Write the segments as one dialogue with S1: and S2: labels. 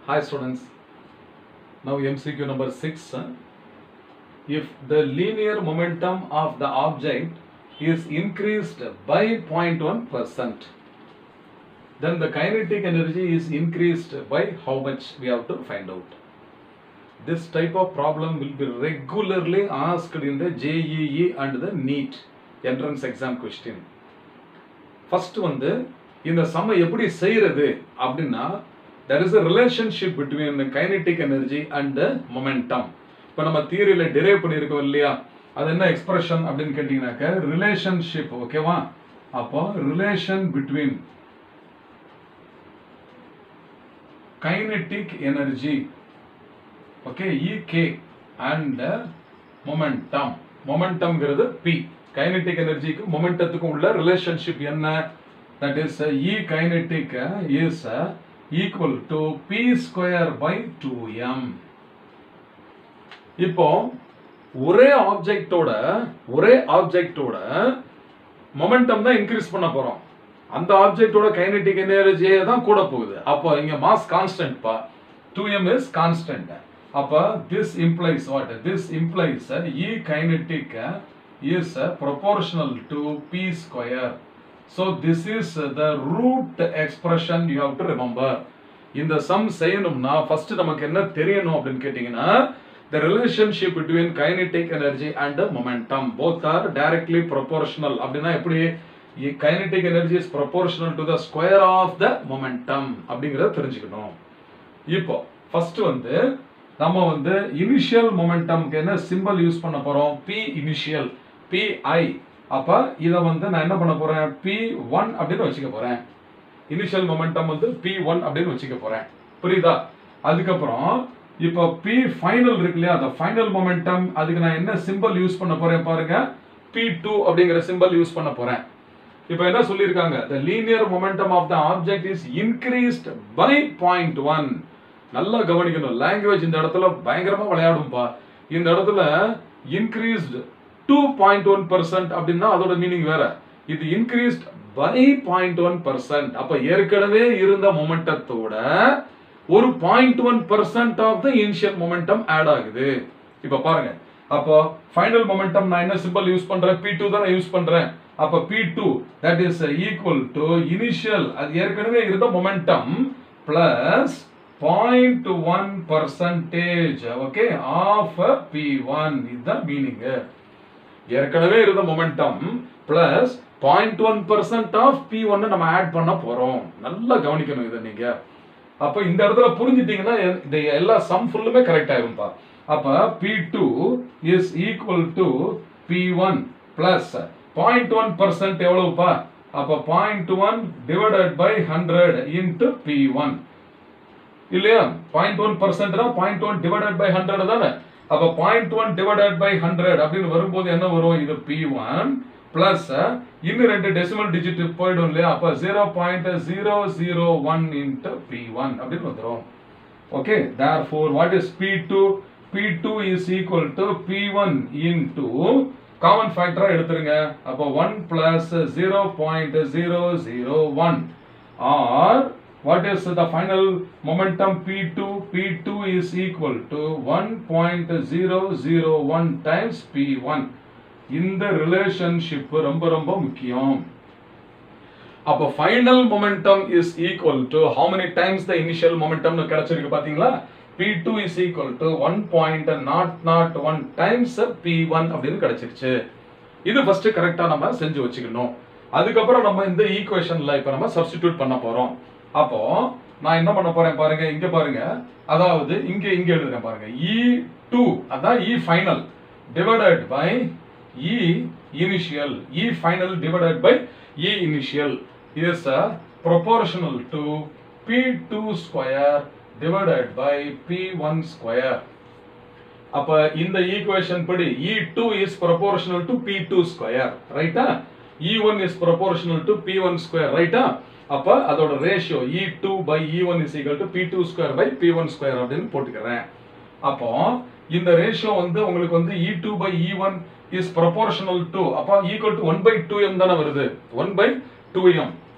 S1: Hi students. Now MCQ number 6. uh, If the linear momentum of the object is increased by 0.1 percent, then the kinetic energy is increased by how much we have to find out. This type of problem will be regularly asked in the JEE and the NEET entrance exam question. First வந்து இந்த சம எப்படி செய்யறது அப்படின்னா there is a relationship between the kinetic energy and the momentum இப்போ நம்ம தியரியில் drive பண்ணியிருக்கோம் இல்லையா அது என்ன எக்ஸ்பிரஷன் அப்படின்னு கேட்டிங்கனாக்க ரிலேஷன்ஷிப் ஓகேவா அப்போ relation between kinetic energy okay E K and momentum மொமெண்டம்ங்கிறது பி கைனெட்டிக் எனர்ஜிக்கு மொமெண்டத்துக்கும் உள்ள ரிலேஷன்ஷிப் என்ன that is E kinetic is equal to P square by two M இப்போ ஒரே ஆப்ஜெக்டோட ஒரே ஆப்ஜெக்டோட மொமெண்டம் தான் இன்க்ரீஸ் பண்ண போறோம் அந்த ஆப்ஜெக்டோட கைனெட்டிக் எனர்ஜியே தான் கூட போகுது அப்போ இங்க மாஸ் கான்ஸ்டன்ட் பா டூ எம் இஸ் கான்ஸ்டன்ட் அப்போ this implies what this implies E kinetic is proportional to P square so this is the root expression you have to remember இந்த சம் செய்யணும்னா ஃபர்ஸ்ட் நமக்கு என்ன தெரியணும் அப்படின்னு கேட்டிங்கன்னா the relationship between kinetic energy and the momentum both are directly proportional அப்படின்னா எப்படி kinetic energy is proportional to the square of the momentum அப்படிங்கறத தெரிஞ்சுக்கணும் இப்போ ஃபர்ஸ்ட் வந்து நம்ம வந்து இனிஷியல் மொமெண்டம்க்கு என்ன சிம்பல் யூஸ் பண்ண போறோம் பி இனிஷியல் பி ஐ அப்ப இத வந்து நான் என்ன பண்ண போறேன் பி ஒன் அப்படின்னு வச்சுக்க போறேன் இனிஷியல் மொமெண்டம் வந்து பி ஒன் அப்படின்னு வச்சுக்க போறேன் புரியுதா அதுக்கப்புறம் இப்போ பி ஃபைனல் இருக்கு இல்லையா அந்த ஃபைனல் மொமெண்டம் அதுக்கு நான் என்ன சிம்பல் யூஸ் பண்ண போறேன் பாருங்க பி டூ அப்படிங்கிற சிம்பல் யூஸ் பண்ண போறேன் இப்போ என்ன சொல்லியிருக்காங்க the linear momentum of the object is increased by 0.1 நல்லா கவனிக்கணும் லாங்குவேஜ் இந்த இடத்துல பயங்கரமா விளையாடும்பா இந்த இடத்துல increased to point one percent அப்படின்னா அதோட மீனிங் வேற இது increased by point one percent அப்ப ஏற்கனவே இருந்த மொமெண்டத்தோட ஒரு point one percent of the initial momentum add ஆகுது இப்ப பாருங்க அப்போ ஃபைனல் மொமெண்டம் நான் என்ன சிம்பிள் யூஸ் பண்றேன் பி டூ தான் யூஸ் பண்றேன் அப்ப P two that is equal to initial அது ஏற்கனவே இருந்த momentum plus point one percentage okay of P one இதுதான் மீனிங் ஏற்கனவே இருந்த momentum plus point one percent of P ஒன்னு நம்ம ஆட் பண்ண போறோம் நல்லா கவனிக்கணும் இதை நீங்க அப்ப இந்த இடத்துல புரிஞ்சிட்டீங்கன்னா இந்த எல்லா சம் ஃபுல்லுமே கரெக்ட் ஆயிரும்பா அப்ப P two is equal to P one plus point one percent எவ்வளவுப்பா அப்ப point one divided by hundred into P one இல்லையா பாயிண்ட் ஒன் பர்சன்ட்னா point one divided by hundred தானே அப்ப point one divided by hundred அப்படின்னு வரும்போது என்ன வரும் இது பி ஒன் பிளஸ் இன்னும் ரெண்டு டெசிமல் டிஜிட் போயிடும் இல்லையா அப்ப zero point zero zero one into P one அப்படின்னு வந்துடும் okay therefore what is P two P two is equal to P one into common ஃபேக்டரா எடுத்துருங்க அப்போ one plus zero point zero zero one or what is the final momentum p2 p2 is equal to 1.001 times p1 இந்த relationship ரொம்ப ரொம்ப முக்கியம் அப்போ final momentum is equal to how many times the initial மொமெண்டம்னு கிடைச்சிருக்கு பாத்தீங்களா P two is equal to one point nought nought one times P one அப்படின்னு கிடைச்சிருச்சு இது ஃபர்ஸ்ட் கரெக்டா நம்ம செஞ்சு வச்சுக்கணும் அதுக்கப்புறம் நம்ம இந்த ஈக்குவேஷன்ல இப்ப நம்ம சப்ஸ்டிடியூட் பண்ண போறோம் அப்போ நான் என்ன பண்ண போறேன் பாருங்க இங்க பாருங்க அதாவது இங்க இங்க எழுதுறேன் பாருங்க இ டூ அதான் E final divided by E initial E final divided by E initial is proportional to P two square divided by P one square அப்ப இந்த ஈக்குவேஷன் படி E two is proportional to P two square ரைட்டா E one is proportional to P one square ரைட்டா அப்ப அதோட ratio E two by E one is equal to P two square by P one square அப்படின்னு போட்டுக்கிறேன் அப்போ இந்த ratio வந்து உங்களுக்கு வந்து E two by E one is proportional to அப்போ equal to one by two M தானே வருது ஒன் பை டூ எம்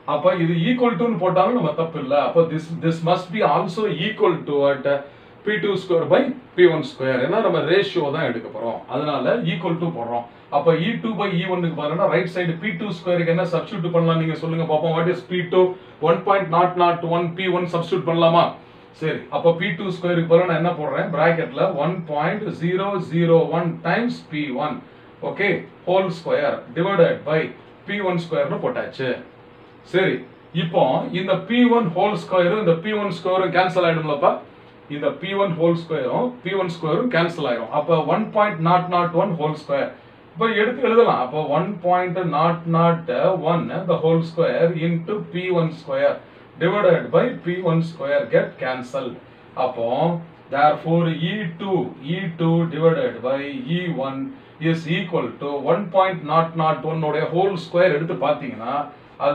S1: அப்ப இது ஈக்குவல் டுன்னு போட்டாலும் நம்ம தப்பு இல்ல அப்ப this this must be also equal to at P two square by P one square ஏன்னா நம்ம ரேஷியோ தான் எடுக்க போறோம் அதனால ஈக்குவல் டு போடுறோம் அப்ப இ டூ பை இ ஒன்னுக்கு பாருன்னா ரைட் சைடு பி டூ ஸ்கொயருக்கு என்ன சப்ஸ்டியூட் பண்ணலாம் நீங்க சொல்லுங்க பாப்போம் what is P two one point nought nought one P one substitute பண்ணலாமா சரி அப்ப பி டூ ஸ்கொயருக்கு பதிலா நான் என்ன போடுறேன் பிராக்கெட்ல one point zero zero one times P one okay whole square divided by P one ஸ்கொயர்னு போட்டாச்சு சரி இப்போ இந்த பி ஒன் ஹோல் ஸ்கொயரும் இந்த பி ஒன் ஸ்கொயரும் கேன்சல் ஆயிடும்லப்பா இந்த பி ஒன் ஹோல் ஸ்கொயரும் பி ஒன் ஸ்கொயரும் கேன்சல் ஆயிடும் அப்போ one point nought nought one whole square இப்போ எடுத்து எழுதலாம் அப்போ one point nought nought one the whole square into P one square divided by P one square get cancel அப்போ therefore e2 e2 divided by e1 is equal to 1.001 உடைய whole square எடுத்து பார்த்தீங்கன்னா அது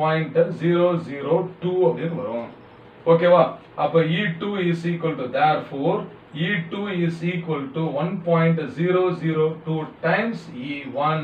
S1: 1.002 அப்படின்னு வரும் ஓகேவா அப்ப e2 is equal to therefore e2 is equal to 1.002 times e1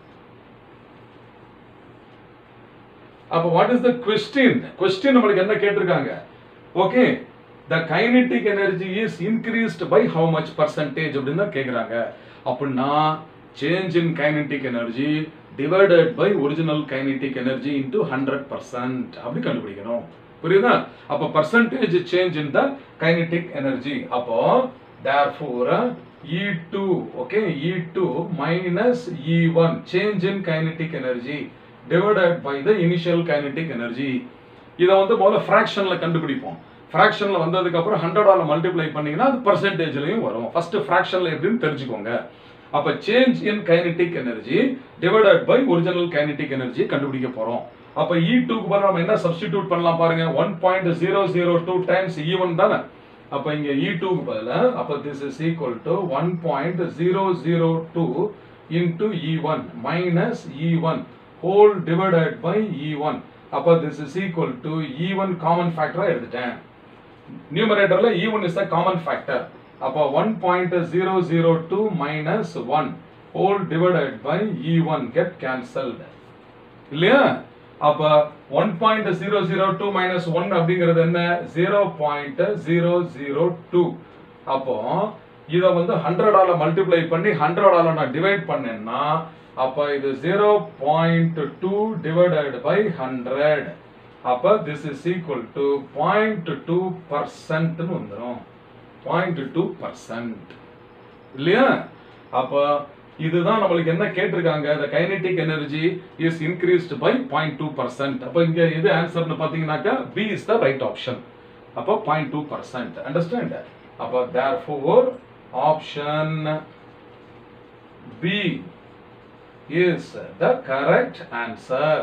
S1: அப்ப what is the question question நம்மளுக்கு என்ன கேட்டிருக்காங்க okay the kinetic energy is increased by how much percentage அப்படின்னு தான் கேட்குறாங்க அப்படின்னா change in kinetic energy divided by original kinetic energy into hundred percent அப்படி கண்டுபிடிக்கணும் புரியுதா அப்போ percentage change in the kinetic energy அப்போ therefore E2 okay E2 minus E1 change in kinetic energy divided by the initial kinetic energy இதை வந்து முதல்ல ஃப்ராக்ஷன்ல கண்டுபிடிப்போம் ஃப்ராக்ஷன்ல வந்ததுக்கு அப்புறம் ஹண்ட்ரடால மல்டிப்ளை பண்ணீங்கன்னா அது பர்சன்டேஜ்லயும் வரும் ஃபர்ஸ்ட் ஃப்ராக்ஷன்ல எப்படின்னு தெரிஞ்சுக்கோங்க அப்ப change in kinetic energy divided by original kinetic energy கண்டுபிடிக்க போறோம் அப்ப இ டூக்கு பதிலா நம்ம என்ன சப்ஸ்டிடியூட் பண்ணலாம் பாருங்க one point zero zero two times E one தானே அப்ப இங்க இ டூக்கு பதிலா அப்ப this is equal to one point zero zero two into E one minus E one whole divided by E one அப்ப this is equal to E one common ஃபேக்டரா எடுத்துட்டேன் நியூமரேட்டர்ல E one is the common factor அப்போ one point zero zero two minus one whole divided by E one get cancelled இல்லையா அப்ப one point zero zero two minus one அப்படிங்கிறது என்ன zero point zero zero two அப்போ இதை வந்து ஹண்ட்ரடால multiply பண்ணி ஹண்ட்ரடால நான் டிவைட் பண்ணேன்னா அப்ப இது zero point two divided by hundred அப்ப this is equal to point two பர்சன்ட்னு வந்துடும் பாயிண்ட் டூ பர்சன்ட் இல்லையா அப்ப இதுதான் நம்மளுக்கு என்ன கேட்டிருக்காங்க the kinetic energy is increased by 0.2 percent அப்ப இங்க எது ஆன்சர்னு பாத்தீங்கன்னாக்கா B is the right option அப்போ 0.2 பர்சன்ட் அண்டர்ஸ்டாண்ட் அப்ப therefore option B is the correct answer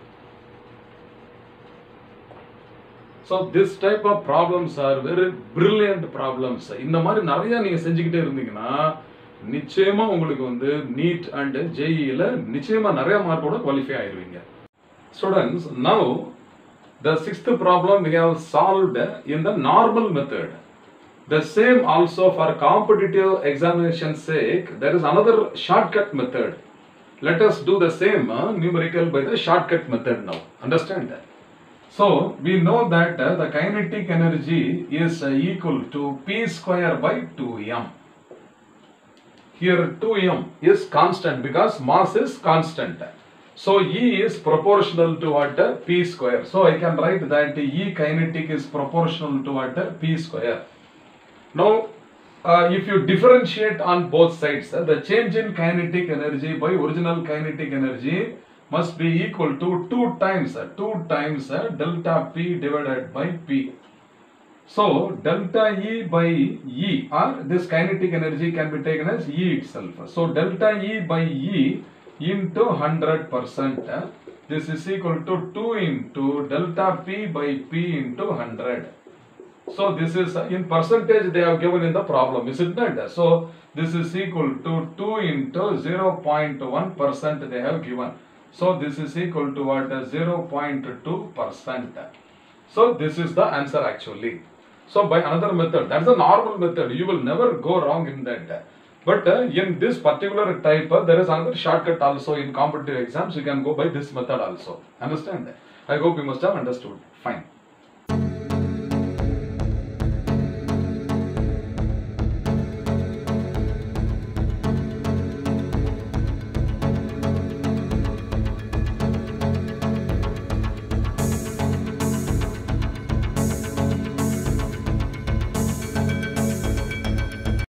S1: so this type of problems are very brilliant problems இந்த மாதிரி நிறைய நீங்க செஞ்சுக்கிட்டே இருந்தீங்கன்னா நிச்சயமா உங்களுக்கு வந்து நீட் அண்ட் ஜேஇல நிச்சயமா நிறைய மார்க்கோட குவாலிஃபை ஆயிருவீங்க students now the sixth problem we have solved in the normal method the same also for competitive examination sake there is another shortcut method let us do the same uh, numerical by the shortcut method now understand that so we know that uh, the kinetic energy is uh, equal to p square by 2m here 2m is constant because mass is constant so e is proportional to what uh, p square so i can write that e kinetic is proportional to what uh, p square now uh, if you differentiate on both sides uh, the change in kinetic energy by original kinetic energy must be equal to 2 times uh, 2 times uh, delta p divided by p so delta E by E or this kinetic energy can be taken as E itself. So delta E by E into 100%. uh, This is equal to 2 into delta P by P into 100. So this is uh, in percentage they have given in the problem, isn't it? So this is equal to 2 into 0.1 percent they have given. So this is equal to what? 0.2 percent. So this is the answer actually. So by another method, that's a normal method. You will never go wrong in that. But uh, in this particular type, uh, there is another shortcut also in competitive exams. You can go by this method also. Understand that? I hope you must have understood fine